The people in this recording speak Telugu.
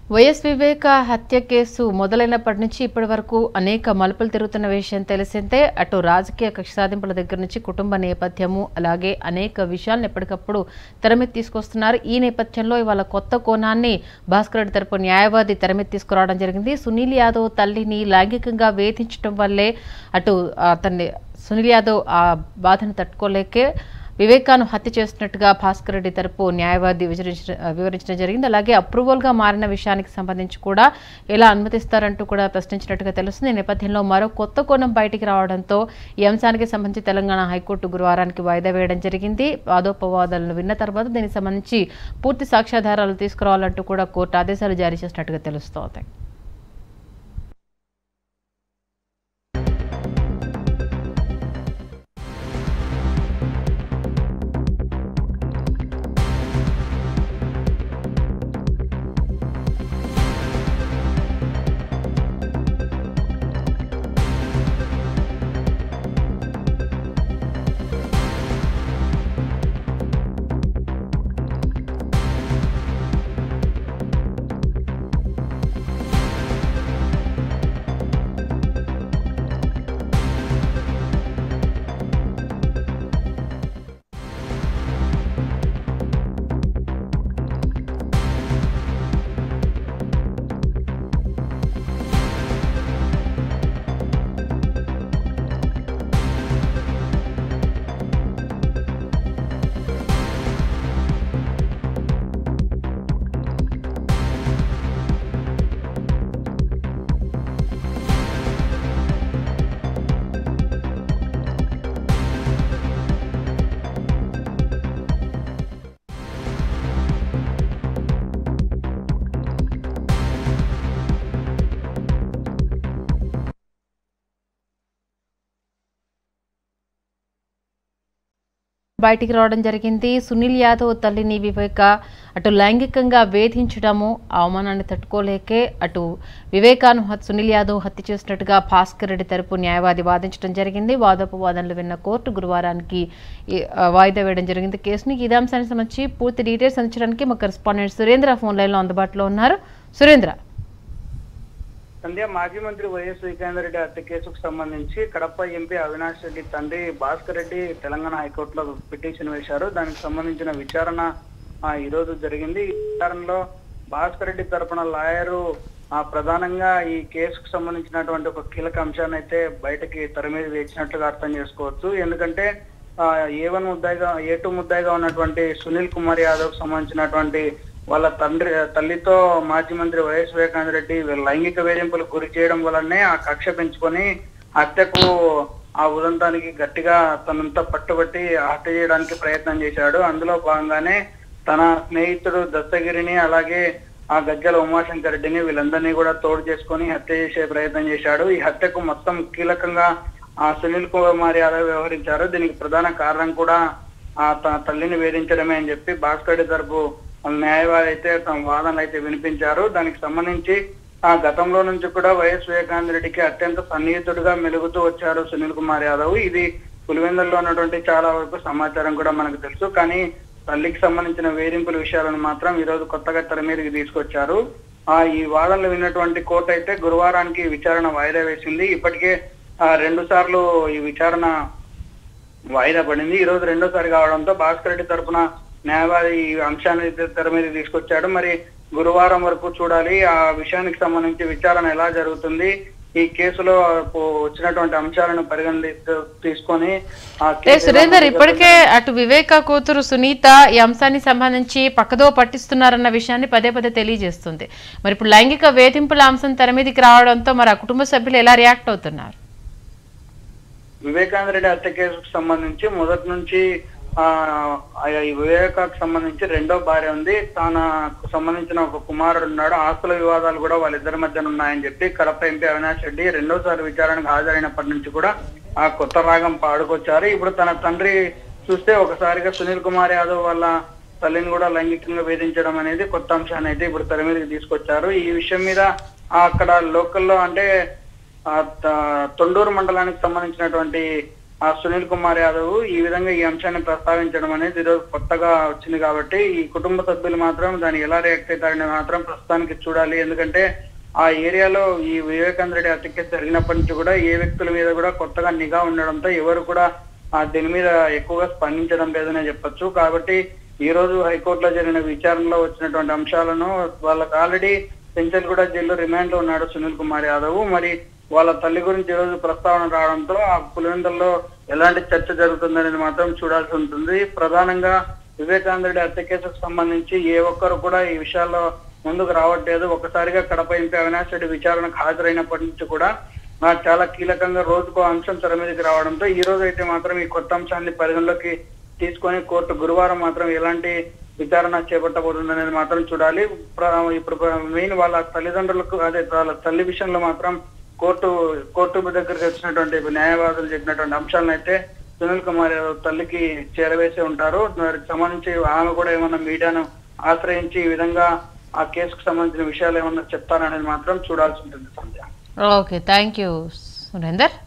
వైఎస్ వివేక హత్య కేసు మొదలైనప్పటి నుంచి ఇప్పటి వరకు అనేక మలుపులు తిరుగుతున్న విషయం తెలిసిందే అటు రాజకీయ కక్ష సాధింపుల దగ్గర నుంచి కుటుంబ నేపథ్యము అలాగే అనేక విషయాలను ఎప్పటికప్పుడు తెరమీద తీసుకొస్తున్నారు ఈ నేపథ్యంలో ఇవాళ కొత్త కోణాన్ని భాస్కర్ రెడ్డి తరపు న్యాయవాది తెరమీద తీసుకురావడం జరిగింది సునీల్ యాదవ్ తల్లిని లైంగికంగా వేధించడం వల్లే అటు అతన్ని సునీల్ యాదవ్ ఆ బాధను తట్టుకోలేకే వివేకాను హత్య చేస్తున్నట్టుగా భాస్కర్ రెడ్డి తరపు న్యాయవాది వివరించ వివరించడం జరిగింది అలాగే అప్రూవల్గా మారిన విషయానికి సంబంధించి కూడా ఎలా అనుమతిస్తారంటూ కూడా ప్రశ్నించినట్టుగా తెలుస్తుంది ఈ నేపథ్యంలో మరో కొత్త కోణం బయటికి రావడంతో ఈ అంశానికి సంబంధించి తెలంగాణ హైకోర్టు గురువారానికి వాయిదా వేయడం జరిగింది వాదోపవాదాలను విన్న తర్వాత దీనికి సంబంధించి పూర్తి సాక్ష్యాధారాలు తీసుకురావాలంటూ కూడా కోర్టు ఆదేశాలు జారీ చేసినట్టుగా తెలుస్తోంది బయటికి రావడం జరిగింది సునీల్ యాదవ్ తల్లిని వివేక అటు లైంగికంగా వేధించడము అవమానాన్ని తట్టుకోలేకే అటు వివేకాను హత్- సునీల్ యాదవ్ హత్య చేసినట్టుగా భాస్కర్ రెడ్డి తరపు న్యాయవాది వాదించడం జరిగింది వాదోపవాదనలు విన్న కోర్టు గురువారానికి ఈ, ఆ, వాయిదా వేయడం జరిగింది కేసుని ఇదే అంశానికి సంబంధించి పూర్తి డీటెయిల్స్ అందించడానికి మా కరెస్పాండెంట్ సురేంద్ర ఫోన్ లైన్లో అందుబాటులో ఉన్నారు సురేంద్ర సంధ్య మాజీ మంత్రి వైఎస్ వికేందర్ రెడ్డి హత్య కేసుకు సంబంధించి కడప ఎంపీ అవినాష్ రెడ్డి తండ్రి భాస్కర్ రెడ్డి తెలంగాణ హైకోర్టులో పిటిషన్ వేశారు దానికి సంబంధించిన విచారణ ఆ, ఈ రోజు జరిగింది ఈ విచారణలో భాస్కర్ రెడ్డి తరపున లాయరు ఆ, ప్రధానంగా ఈ కేసుకు సంబంధించినటువంటి ఒక కీలక అంశాన్ని అయితే బయటకి తెర మీద వేసినట్లుగా అర్థం చేసుకోవచ్చు ఎందుకంటే ఏ వన్ ముద్దాయిగా ఏ టూ ముద్దాయిగా ఉన్నటువంటి సునీల్ కుమార్ యాదవ్ సంబంధించినటువంటి వాళ్ళ తండ్రి తల్లితో మాజీ మంత్రి వైఎస్ వివేకానంద రెడ్డి లైంగిక వేధింపులకు గురి చేయడం వల్లనే ఆ కక్ష పెంచుకొని హత్యకు ఆ ఉదంతానికి గట్టిగా తనంతా పట్టుబట్టి హత్య చేయడానికి ప్రయత్నం చేశాడు అందులో భాగంగానే తన స్నేహితుడు దత్తగిరిని అలాగే ఆ గజ్జల ఉమాశంకర్ రెడ్డిని వీళ్ళందరినీ కూడా తోడు చేసుకొని హత్య చేసే ప్రయత్నం చేశాడు ఈ హత్యకు మొత్తం కీలకంగా ఆ సునీల్ కుమార్ యాదవ్ వ్యవహరించారు దీనికి ప్రధాన కారణం కూడా ఆ తన తల్లిని వేధించడమే అని చెప్పి భాస్కర్ రెడ్డి తరపు న్యాయవాది అయితే తమ వాదనలు అయితే వినిపించారు దానికి సంబంధించి ఆ గతంలో నుంచి కూడా వైఎస్ వివేకానంద రెడ్డికి అత్యంత సన్నిహితుడిగా మెలుగుతూ వచ్చారు సునీల్ కుమార్ యాదవ్ ఇది పులివెందుల్లో ఉన్నటువంటి చాలా వరకు సమాచారం కూడా మనకు తెలుసు కానీ తల్లికి సంబంధించిన వేధింపుల విషయాలను మాత్రం ఈ రోజు కొత్తగా తెర మీదకి తీసుకొచ్చారు ఆ ఈ వాదనలు విన్నటువంటి కోర్టు అయితే గురువారానికి విచారణ వాయిదా వేసింది ఇప్పటికే ఆ, రెండు సార్లు ఈ విచారణ వాయిదా పడింది ఈ రోజు రెండోసారి కావడంతో భాస్కర్ రెడ్డి తరపున న్యాయవాది ఈ అంశాన్ని అయితే తెర మీద తీసుకొచ్చాడు మరి గురువారం వరకు చూడాలి ఆ విషయానికి సంబంధించి విచారణ ఎలా జరుగుతుంది ఈ కేసులో పో- వచ్చినటువంటి అంశాలను పరిగణలి తీసుకొని ఆ ఏ కేసు ఎలా సురేందర్ ముందుకు ఇప్పటికే అటు వివేక కూతురు సునీత ఈ అంశానికి సంబంధించి పక్కదో పట్టిస్తున్నారన్న విషయాన్ని పదే పదే తెలియజేస్తుంది మరి ఇప్పుడు లైంగిక వేధింపుల అంశం తెర మీదకి రావడంతో మరి ఆ కుటుంబ సభ్యులు ఎలా రియాక్ట్ అవుతున్నారు వివేకానంద రెడ్డి హత్య కేసుకు సంబంధించి మొదటి నుంచి ఆ ఆ ఈ వివేకాకు సంబంధించి రెండో భార్య ఉంది తనకు సంబంధించిన ఒక కుమారుడు ఉన్నాడు ఆస్తుల వివాదాలు కూడా వాళ్ళిద్దరి మధ్యన ఉన్నాయని చెప్పి కడప ఎంపీ అవినాష్ రెడ్డి రెండోసారి విచారణకు హాజరైనప్పటి నుంచి కూడా ఆ కొత్త రాగం పాడుకొచ్చారు ఇప్పుడు తన తండ్రి చూస్తే ఒకసారిగా సునీల్ కుమార్ యాదవ్ వాళ్ళ తల్లిని కూడా లైంగికంగా వేధించడం అనేది కొత్త అంశాన్ని అయితే ఇప్పుడు తెర మీదకి తీసుకొచ్చారు ఈ విషయం మీద ఆ అక్కడ లోకల్లో అంటే ఆ త- తొండూరు మండలానికి సంబంధించినటువంటి ఆ సునీల్ కుమార్ యాదవ్ ఈ విధంగా ఈ అంశాన్ని ప్రస్తావించడం అనేది ఈరోజు కొత్తగా వచ్చింది కాబట్టి ఈ కుటుంబ సభ్యులు మాత్రం దాన్ని ఎలా రియాక్ట్ అవుతారని మాత్రం ప్రస్తుతానికి చూడాలి ఎందుకంటే ఆ ఏరియాలో ఈ వివేకానంద రెడ్డి హత్య కేసు జరిగినప్పటి నుంచి కూడా ఏ వ్యక్తుల మీద కూడా కొత్తగా నిఘా ఉండడంతో ఎవరు కూడా ఆ దీని మీద ఎక్కువగా స్పందించడం లేదనే చెప్పొచ్చు కాబట్టి ఈ రోజు హైకోర్టులో జరిగిన విచారణలో వచ్చినటువంటి అంశాలను వాళ్ళకి ఆల్రెడీ పెంచల్గూడ జైల్లో రిమాండ్ లో ఉన్నాడు సునీల్ కుమార్ యాదవ్ మరి వాళ్ళ తల్లి గురించి ఈ రోజు ప్రస్తావన రావడంతో ఆ పులివెందుల్లో ఎలాంటి చర్చ జరుగుతుందనేది మాత్రం చూడాల్సి ఉంటుంది ప్రధానంగా వివేకానంద రెడ్డి హత్య కేసుకు సంబంధించి ఏ ఒక్కరు కూడా ఈ విషయాల్లో ముందుకు రావట్లేదు ఒకసారిగా కడప ఎంపీ అవినాష్ రెడ్డి విచారణకు హాజరైనప్పటి నుంచి కూడా ఆ, చాలా కీలకంగా రోజుకో అంశం తెర మీదకి రావడంతో ఈ రోజు అయితే మాత్రం ఈ కొత్త అంశాన్ని పరిగణలోకి తీసుకొని కోర్టు గురువారం మాత్రం ఎలాంటి విచారణ చేపట్టబోతుందనేది మాత్రం చూడాలి ప్ర- ఇప్పుడు మెయిన్ వాళ్ళ తల్లిదండ్రులకు అదే వాళ్ళ తల్లి విషయంలో మాత్రం కోర్టు కోర్టు దగ్గరికి వచ్చినటువంటి న్యాయవాదులు చెప్పినటువంటి అంశాలను అయితే సునీల్ కుమార్ యాదవ్ తల్లికి చేరవేసి ఉంటారు దానికి సంబంధించి ఆమె కూడా ఏమన్నా మీడియాను ఆశ్రయించి ఈ విధంగా ఆ కేసుకు సంబంధించిన విషయాలు ఏమన్నా చెప్తారనేది మాత్రం చూడాల్సి ఉంటుంది Sandhya okay thank you Surender